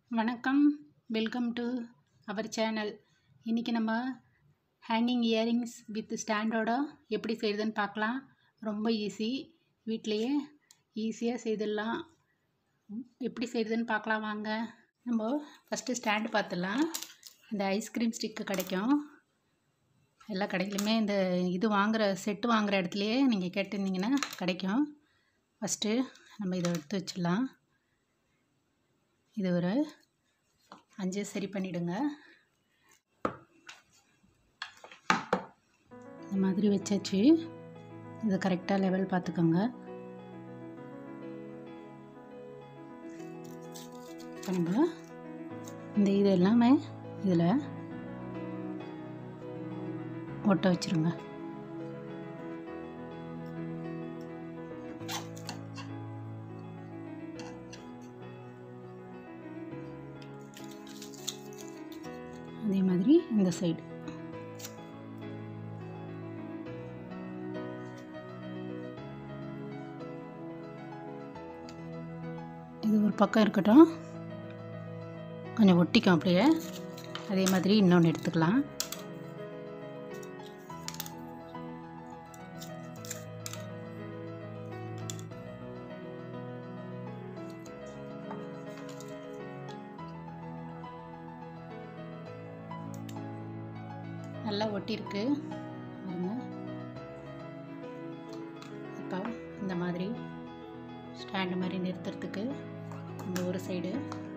வணக்கம் welcome to our channel இன்றைக்கி நம்ம ஹேங்கிங் இயரிங்ஸ் வித் ஸ்டாண்டோட எப்படி செய்கிறதுன்னு பார்க்கலாம் ரொம்ப ஈஸி வீட்டிலையே ஈஸியாக செய்திடலாம் எப்படி செய்கிறதுன்னு பார்க்கலாம் வாங்க நம்ம ஃபஸ்ட்டு ஸ்டாண்டு பார்த்துடலாம் இந்த ஐஸ்கிரீம் ஸ்டிக்கு கிடைக்கும் எல்லா கடையிலுமே இந்த இது வாங்குகிற செட்டு வாங்குகிற இடத்துலையே நீங்கள் கேட்டிருந்தீங்கன்னா கிடைக்கும் ஃபஸ்ட்டு நம்ம இதை எடுத்து வச்சிடலாம் இது ஒரு அஞ்சு சரி பண்ணிவிடுங்க இந்த மாதிரி வச்சாச்சு இது கரெக்டாக லெவல் பார்த்துக்கோங்க இப்போ நம்ம இந்த இது எல்லாமே இதில் ஒட்ட வச்சுருங்க அதே மாதிரி இந்த சைடு இது ஒரு பக்கம் இருக்கட்டும் கொஞ்சம் ஒட்டிக்கும் அப்படியே அதே மாதிரி இன்னொன்று எடுத்துக்கலாம் நல்லா ஒட்டியிருக்கு பாருங்க இப்போ இந்த மாதிரி ஸ்டாண்டு மாதிரி நிறுத்துறதுக்கு இந்த ஒரு சைடு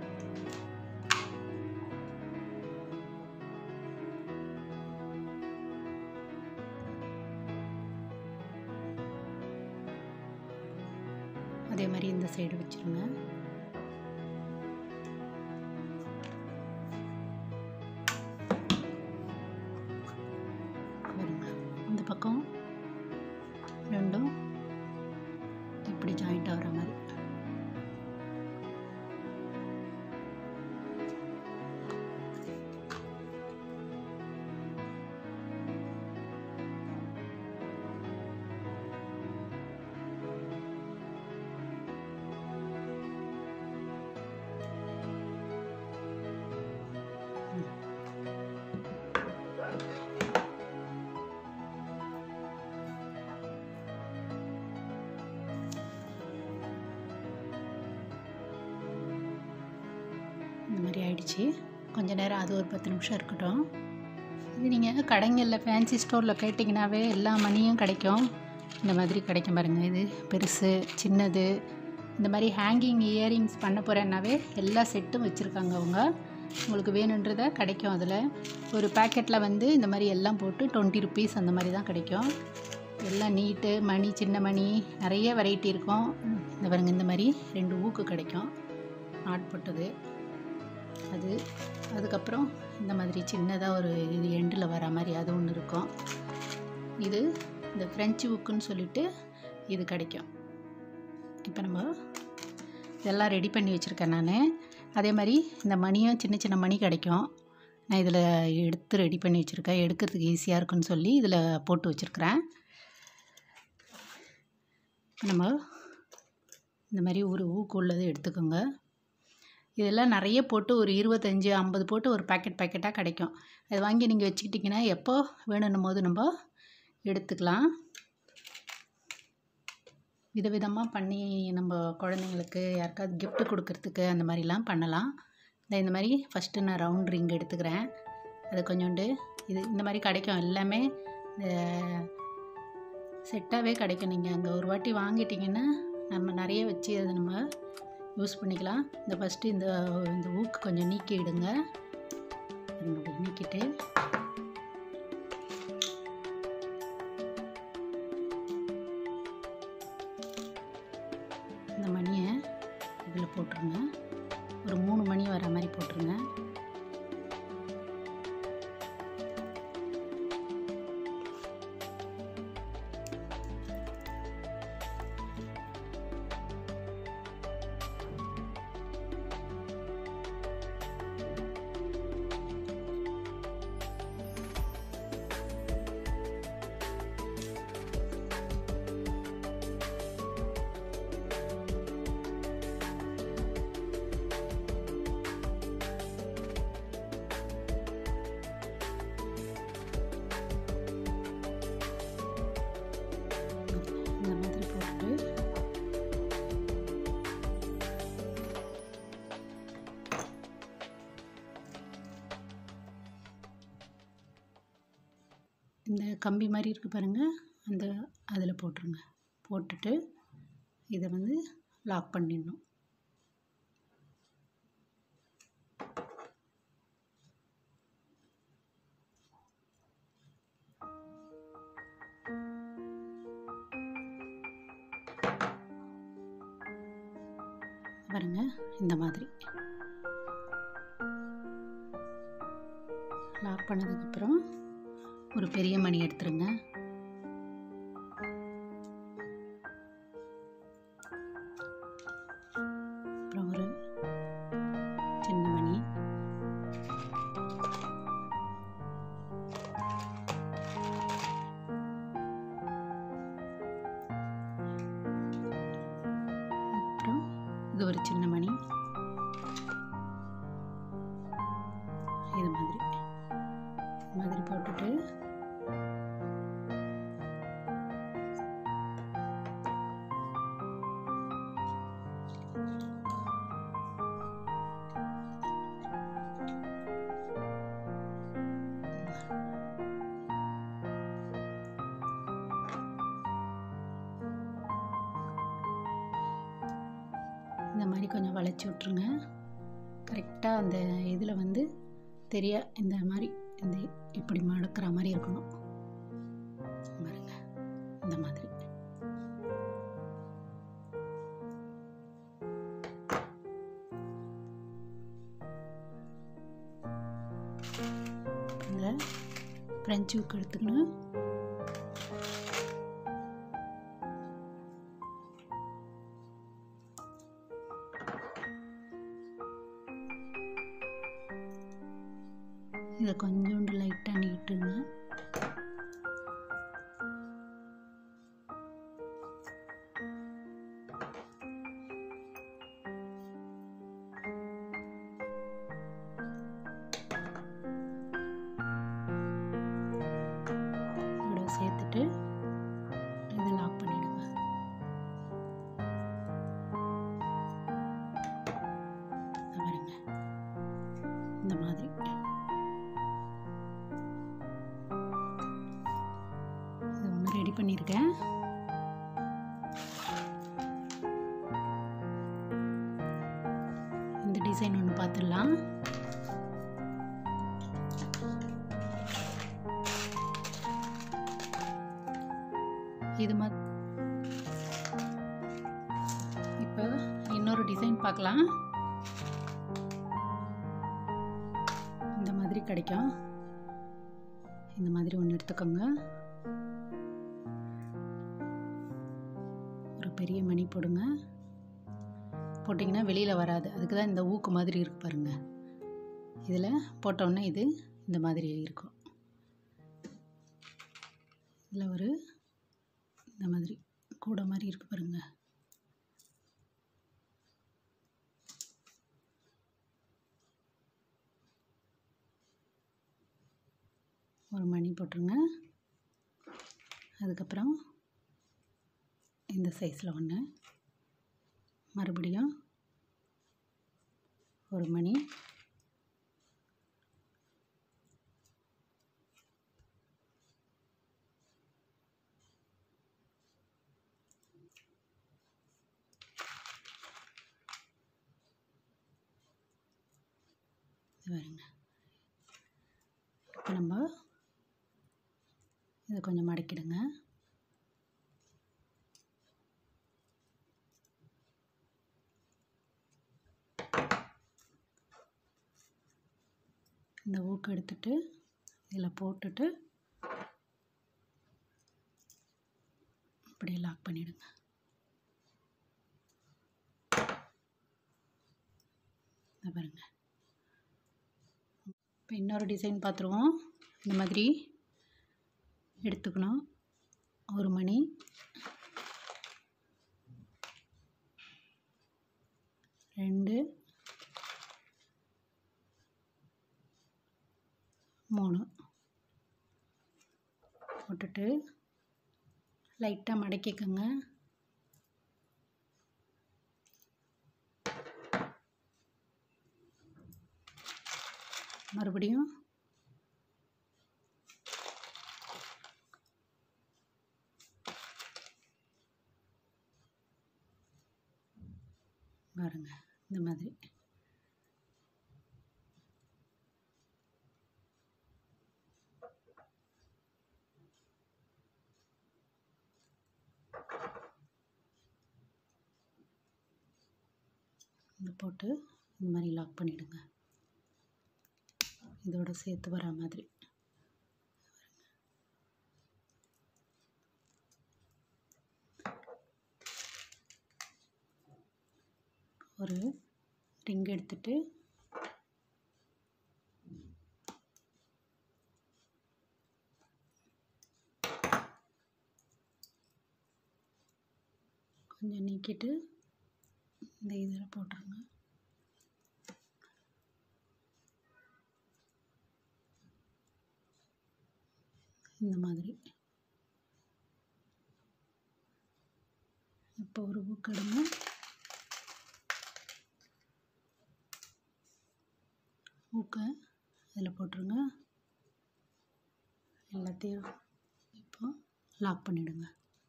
அதே மாதிரி இந்த சைடு வச்சுருங்க பாருங்க இந்த பக்கம் ரெண்டும் இப்படி ஜாயிண்ட் ஆகிற மாதிரி இந்த மாதிரி ஆயிடுச்சு கொஞ்ச நேரம் அது ஒரு பத்து நிமிஷம் இருக்கட்டும் இது நீங்கள் கடைங்களில் ஃபேன்சி ஸ்டோரில் கேட்டிங்கனாவே எல்லா மணியும் கிடைக்கும் இந்த மாதிரி கிடைக்கும் பாருங்கள் இது பெருசு சின்னது இந்த மாதிரி ஹேங்கிங் இயரிங்ஸ் பண்ண போகிறேன்னாவே எல்லா செட்டும் வச்சுருக்காங்க அவங்க உங்களுக்கு வேணுன்றத கிடைக்கும் அதில் ஒரு பேக்கெட்டில் வந்து இந்த மாதிரி எல்லாம் போட்டு டுவெண்ட்டி ருபீஸ் அந்த மாதிரி தான் கிடைக்கும் எல்லாம் நீட்டு மணி சின்ன மணி நிறைய வெரைட்டி இருக்கும் இந்த பாருங்க இந்த மாதிரி ரெண்டு ஊக்கு கிடைக்கும் நாட் போட்டது அது அதுக்கப்புறம் இந்த மாதிரி சின்னதாக ஒரு இது எண்டில் வர மாதிரி அது ஒன்று இருக்கும் இது இந்த ஃப்ரெஞ்சு புக்குன்னு சொல்லிட்டு இது கிடைக்கும் இப்போ நம்ம இதெல்லாம் ரெடி பண்ணி வச்சுருக்கேன் நான் அதே மாதிரி இந்த மணியும் சின்ன சின்ன மணி கிடைக்கும் நான் இதில் எடுத்து ரெடி பண்ணி வச்சுருக்கேன் எடுக்கிறதுக்கு ஈஸியாக இருக்குன்னு சொல்லி இதில் போட்டு வச்சுருக்கிறேன் நம்ம இந்த மாதிரி ஒரு ஊக்கு உள்ளது எடுத்துக்கோங்க இதெல்லாம் நிறைய போட்டு ஒரு இருபத்தஞ்சி ஐம்பது போட்டு ஒரு பேக்கெட் பேக்கெட்டாக கிடைக்கும் அது வாங்கி நீங்கள் வச்சுக்கிட்டிங்கன்னா எப்போ வேணும்னும் போது நம்ம எடுத்துக்கலாம் விதவிதமாக பண்ணி நம்ம குழந்தைங்களுக்கு யாருக்காவது gift கொடுக்கறதுக்கு அந்த மாதிரிலாம் பண்ணலாம் இந்த இந்த மாதிரி ஃபஸ்ட்டு நான் ரவுண்ட் ரிங் எடுத்துக்கிறேன் அது கொஞ்சோண்டு இது இந்த மாதிரி கிடைக்கும் எல்லாமே இந்த செட்டாகவே கிடைக்கும் நீங்கள் அங்கே ஒரு வாட்டி வாங்கிட்டிங்கன்னா நம்ம நிறைய வச்சு அதை நம்ம யூஸ் பண்ணிக்கலாம் இந்த ஃபஸ்ட்டு இந்த இந்த ஊக்கு கொஞ்சம் நீக்கி விடுங்க அப்படி நீக்கிட்டு இந்த மணியை இதில் போட்டுருங்க ஒரு மூணு மணி வர மாதிரி போட்டுருங்க இந்த கம்பி மாதிரி இருக்குது பாருங்கள் அந்த அதில் போட்டுருங்க போட்டுட்டு இதை வந்து லாக் பண்ணிடணும் பாருங்க இந்த மாதிரி லாக் பண்ணதுக்கப்புறம் ஒரு பெரிய மணி எடுத்துருங்க அப்புறம் ஒரு சின்ன மணி அப்புறம் இது ஒரு சின்ன மணி இது மாதிரி இது மாதிரி போட்டுட்டு இந்த மாதிரி கொஞ்சம் வளைச்சி விட்ருங்க கரெக்டாக அந்த இதில் வந்து தெரிய இந்த மாதிரி இந்த இப்படி மடக்கிற மாதிரி இருக்கணும் பாருங்க இந்த மாதிரி இந்த ஃப்ரெஞ்சு ஊக்கு எடுத்துக்கணும் இதை கொஞ்சோண்டு லைட்டாக நீட்டுங்க இதோட சேர்த்துட்டு இதை லாக் பண்ணிடுங்க இதை பாருங்க இந்த மாதிரி இது ஒன்று ரெடி பண்ணியிருக்கேன் இந்த டிசைன் ஒன்று பார்த்துடலாம் இது மா இப்போ இன்னொரு டிசைன் பார்க்கலாம் இந்த மாதிரி கிடைக்கும் இந்த மாதிரி ஒன்று எடுத்துக்கோங்க ஒரு பெரிய மணி போடுங்க போட்டிங்கன்னா வெளியில் வராது அதுக்கு தான் இந்த ஊக்கு மாதிரி இருக்கு பாருங்க இதில் போட்டோன்னே இது இந்த மாதிரி இருக்கும் இதில் ஒரு இந்த மாதிரி கூட மாதிரி இருக்கு பாருங்க ஒரு மணி போட்டுருங்க அதுக்கப்புறம் இந்த சைஸில் ஒன்று மறுபடியும் ஒரு மணி இது பாருங்க இப்போ நம்ம இதை கொஞ்சம் மடக்கிடுங்க இந்த ஊக்கு எடுத்துட்டு இதில் போட்டுட்டு அப்படியே லாக் பண்ணிடுங்க இதை பாருங்க இப்போ இன்னொரு டிசைன் பார்த்துருவோம் இந்த மாதிரி எடுத்துக்கணும் ஒரு மணி ரெண்டு மூணு போட்டுட்டு லைட்டாக மடக்கிக்கோங்க மறுபடியும் இந்த மாதிரி இங்கே போட்டு இந்த மாதிரி லாக் பண்ணிவிடுங்க இதோட சேர்த்து வரா மாதிரி ஒரு ரிங் எடுத்துட்டு கொஞ்சம் நீக்கிட்டு இந்த இதில் போட்டுருங்க இந்த மாதிரி இப்போ ஒரு புக் எடுங்க ஊக்கை அதில் போட்டுருங்க எல்லாத்தையும் இப்போ லாக் பண்ணிவிடுங்க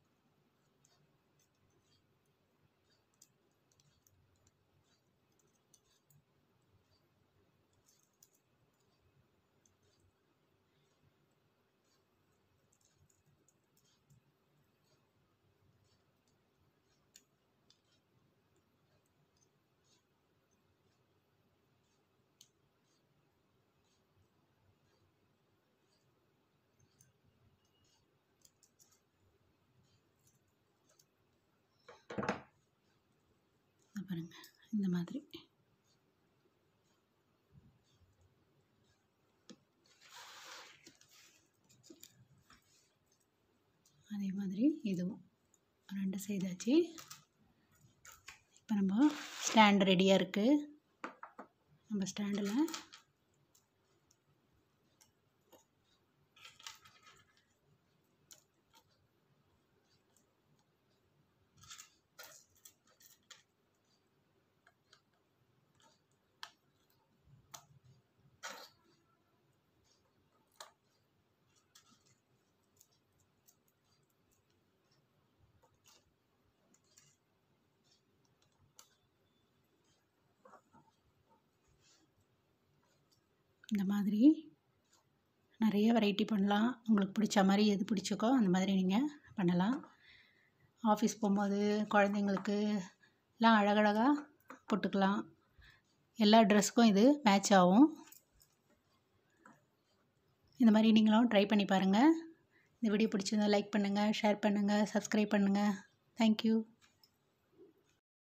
இதை பாருங்க இந்த மாதிரி அதே மாதிரி இதுவும் ரெண்டு செய்தாச்சு இப்போ நம்ம ஸ்டாண்ட் ரெடியாக இருக்குது நம்ம ஸ்டாண்டில் இந்த மாதிரி நிறைய வெரைட்டி பண்ணலாம் உங்களுக்கு பிடிச்ச மாதிரி எது பிடிச்சிக்கோ அந்த மாதிரி நீங்கள் பண்ணலாம் ஆஃபீஸ் போகும்போது குழந்தைங்களுக்கு எல்லாம் அழகழகாக போட்டுக்கலாம் எல்லா ட்ரெஸ்க்கும் இது மேட்ச் ஆகும் இந்த மாதிரி நீங்களும் ட்ரை பண்ணி பாருங்கள் இந்த வீடியோ பிடிச்சிருந்தா லைக் பண்ணுங்கள் ஷேர் பண்ணுங்கள் சப்ஸ்கிரைப் பண்ணுங்கள் தேங்க்யூ